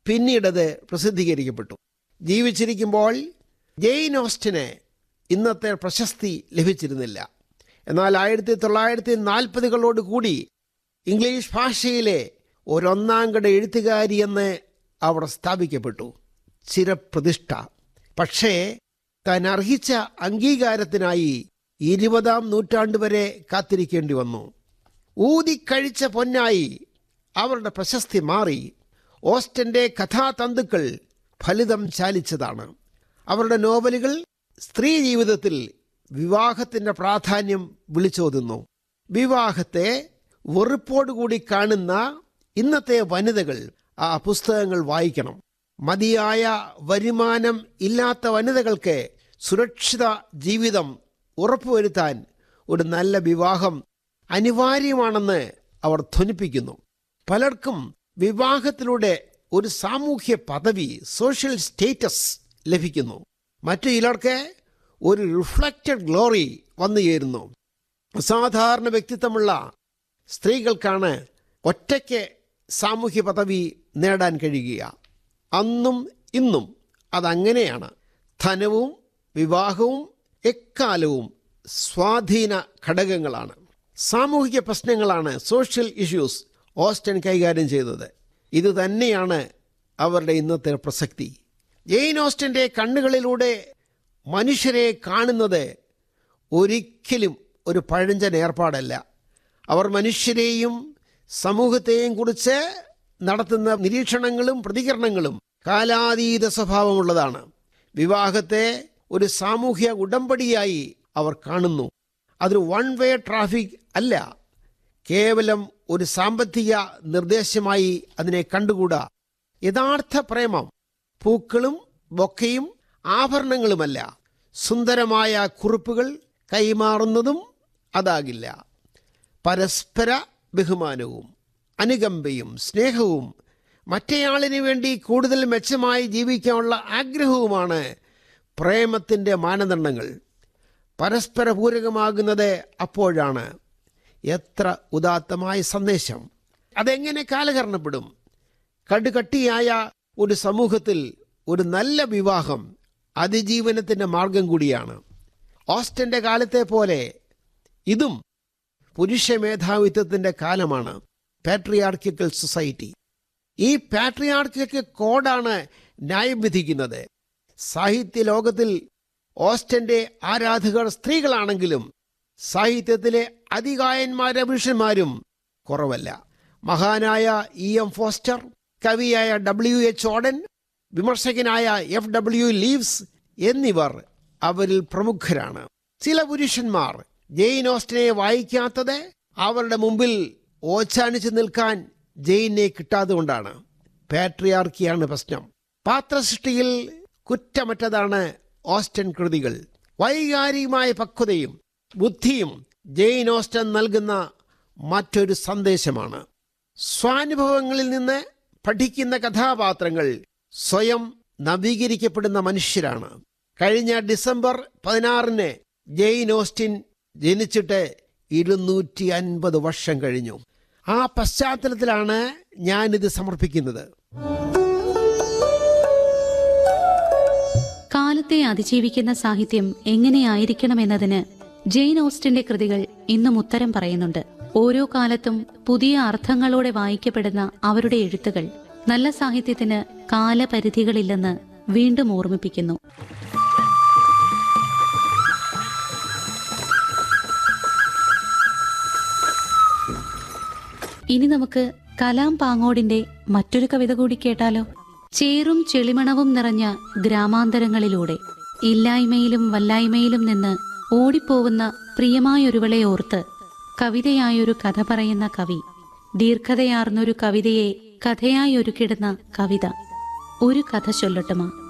പിന്നീടത് പ്രസിദ്ധീകരിക്കപ്പെട്ടു ജീവിച്ചിരിക്കുമ്പോൾ ജെയിൻ ഓസ്റ്റിന് ഇന്നത്തെ പ്രശസ്തി ലഭിച്ചിരുന്നില്ല എന്നാൽ ആയിരത്തി തൊള്ളായിരത്തി നാൽപ്പതുകളോട് കൂടി ഇംഗ്ലീഷ് ഭാഷയിലെ ഒരൊന്നാംകട എഴുത്തുകാരി എന്ന് അവർ സ്ഥാപിക്കപ്പെട്ടു ചിരപ്രതിഷ്ഠ പക്ഷേ താൻ അർഹിച്ച അംഗീകാരത്തിനായി ഇരുപതാം നൂറ്റാണ്ട് വരെ കാത്തിരിക്കേണ്ടി വന്നു ഊതിക്കഴിച്ച പൊന്നായി അവരുടെ പ്രശസ്തി മാറി ഓസ്റ്റന്റെ കഥാതന്തുക്കൾ ഫലിതം ചാലിച്ചതാണ് അവരുടെ നോവലുകൾ സ്ത്രീ ജീവിതത്തിൽ വിവാഹത്തിന്റെ പ്രാധാന്യം വിളിച്ചോതുന്നു വിവാഹത്തെ വെറുപ്പോടുകൂടി കാണുന്ന ഇന്നത്തെ വനിതകൾ ആ പുസ്തകങ്ങൾ വായിക്കണം മതിയായ വരുമാനം ഇല്ലാത്ത വനിതകൾക്ക് സുരക്ഷിത ജീവിതം ഉറപ്പുവരുത്താൻ ഒരു നല്ല വിവാഹം അനിവാര്യമാണെന്ന് അവർ ധ്വനിപ്പിക്കുന്നു പലർക്കും വിവാഹത്തിലൂടെ ഒരു സാമൂഹ്യ പദവി സോഷ്യൽ സ്റ്റേറ്റസ് ലഭിക്കുന്നു മറ്റു ചിലർക്ക് ഒരു റിഫ്ലക്റ്റഡ് ഗ്ലോറി വന്നു ചേരുന്നു അസാധാരണ വ്യക്തിത്വമുള്ള സ്ത്രീകൾക്കാണ് ഒറ്റയ്ക്ക് സാമൂഹ്യ പദവി നേടാൻ കഴിയുക അന്നും ഇന്നും അതങ്ങനെയാണ് ധനവും വിവാഹവും എക്കാലവും സ്വാധീന ഘടകങ്ങളാണ് സാമൂഹിക പ്രശ്നങ്ങളാണ് സോഷ്യൽ ഇഷ്യൂസ് ഓസ്റ്റൻ കൈകാര്യം ചെയ്തത് ഇത് തന്നെയാണ് അവരുടെ ഇന്നത്തെ പ്രസക്തി ജെയിൻ ഓസ്റ്റന്റെ കണ്ണുകളിലൂടെ മനുഷ്യരെ കാണുന്നത് ഒരിക്കലും ഒരു പഴഞ്ചൻ ഏർപ്പാടല്ല അവർ മനുഷ്യരെയും സമൂഹത്തെയും കുറിച്ച് നടത്തുന്ന നിരീക്ഷണങ്ങളും പ്രതികരണങ്ങളും കാലാതീത സ്വഭാവമുള്ളതാണ് വിവാഹത്തെ ഒരു സാമൂഹ്യ ഉടമ്പടിയായി അവർ കാണുന്നു അതൊരു വൺ വേ ട്രാഫിക് അല്ല കേവലം ഒരു സാമ്പത്തിക നിർദ്ദേശമായി അതിനെ കണ്ടുകൂടാ യഥാർത്ഥ പ്രേമം പൂക്കളും ബൊക്കയും ആഭരണങ്ങളുമല്ല സുന്ദരമായ കുറിപ്പുകൾ കൈമാറുന്നതും അതാകില്ല പരസ്പര ബഹുമാനവും അനുകമ്പയും സ്നേഹവും മറ്റേയാളിന് വേണ്ടി കൂടുതൽ മെച്ചമായി ജീവിക്കാനുള്ള ആഗ്രഹവുമാണ് പ്രേമത്തിൻ്റെ മാനദണ്ഡങ്ങൾ പരസ്പര പൂരകമാകുന്നത് അപ്പോഴാണ് എത്ര ഉദാത്തമായ സന്ദേശം അതെങ്ങനെ കാലഹരണപ്പെടും കടുകട്ടിയായ ഒരു സമൂഹത്തിൽ ഒരു നല്ല വിവാഹം അതിജീവനത്തിൻ്റെ മാർഗം കൂടിയാണ് ഓസ്റ്റന്റെ കാലത്തെ പോലെ ഇതും പുരുഷ മേധാവിത്വത്തിൻ്റെ കാലമാണ് പാട്രിയാർക്കിക്കൽ സൊസൈറ്റി ഈ പാട്രിയാർക്കിക്ക് കോഡാണ് ന്യായം വിധിക്കുന്നത് സാഹിത്യ ലോകത്തിൽ ഓസ്റ്റന്റെ ആരാധകർ സ്ത്രീകളാണെങ്കിലും സാഹിത്യത്തിലെ അതികായന്മാരെ പുരുഷന്മാരും കുറവല്ല മഹാനായ ഇ എം ഫോസ്റ്റർ കവിയായ ഡബ്ല്യു എച്ച് ഓഡൻ വിമർശകനായ എഫ് ഡബ്ല്യു ലീവ്സ് എന്നിവർ അവരിൽ പ്രമുഖരാണ് ചില പുരുഷന്മാർ ജെയിൻ ഓസ്റ്റനെ വായിക്കാത്തത് അവരുടെ മുമ്പിൽ ഓച്ചാനിച്ച് നിൽക്കാൻ ജെയിനെ കിട്ടാതുകൊണ്ടാണ് പാട്രിയാർക്കിയാണ് പ്രശ്നം പാത്രസൃഷ്ടിയിൽ കുറ്റമറ്റതാണ് ഓസ്റ്റൻ കൃതികൾ വൈകാരികമായ പക്വതയും ബുദ്ധിയും ജെയിൻ ഓസ്റ്റൻ നൽകുന്ന മറ്റൊരു സന്ദേശമാണ് സ്വാനുഭവങ്ങളിൽ നിന്ന് പഠിക്കുന്ന കഥാപാത്രങ്ങൾ സ്വയം നവീകരിക്കപ്പെടുന്ന മനുഷ്യരാണ് കഴിഞ്ഞ ഡിസംബർ പതിനാറിന് ജെയിൻ ഓസ്റ്റിൻ ജനിച്ചിട്ട് ഇരുന്നൂറ്റി അൻപത് വർഷം കഴിഞ്ഞു ആ പശ്ചാത്തലത്തിലാണ് ഞാനിത് സമർപ്പിക്കുന്നത് കാലത്തെ അതിജീവിക്കുന്ന സാഹിത്യം എങ്ങനെയായിരിക്കണമെന്നതിന് ജെയിൻ ഓസ്റ്റിന്റെ കൃതികൾ ഇന്നും ഉത്തരം പറയുന്നുണ്ട് ഓരോ കാലത്തും പുതിയ അർത്ഥങ്ങളോടെ വായിക്കപ്പെടുന്ന അവരുടെ എഴുത്തുകൾ നല്ല സാഹിത്യത്തിന് കാലപരിധികളില്ലെന്ന് വീണ്ടും ഓർമ്മിപ്പിക്കുന്നു ഇനി നമുക്ക് കലാം പാങ്ങോടിന്റെ മറ്റൊരു കവിത കൂടി കേട്ടാലോ ചേറും ചെളിമണവും നിറഞ്ഞ ഗ്രാമാന്തരങ്ങളിലൂടെ ഇല്ലായ്മയിലും വല്ലായ്മയിലും നിന്ന് ഓടിപ്പോവുന്ന പ്രിയമായൊരുവളെ ഓർത്ത് കവിതയായൊരു കഥ പറയുന്ന കവി ദീർഘതയാർന്നൊരു കവിതയെ കഥയായി ഒരുക്കിടുന്ന കവിത ഒരു കഥ ചൊല്ലട്ടുമാ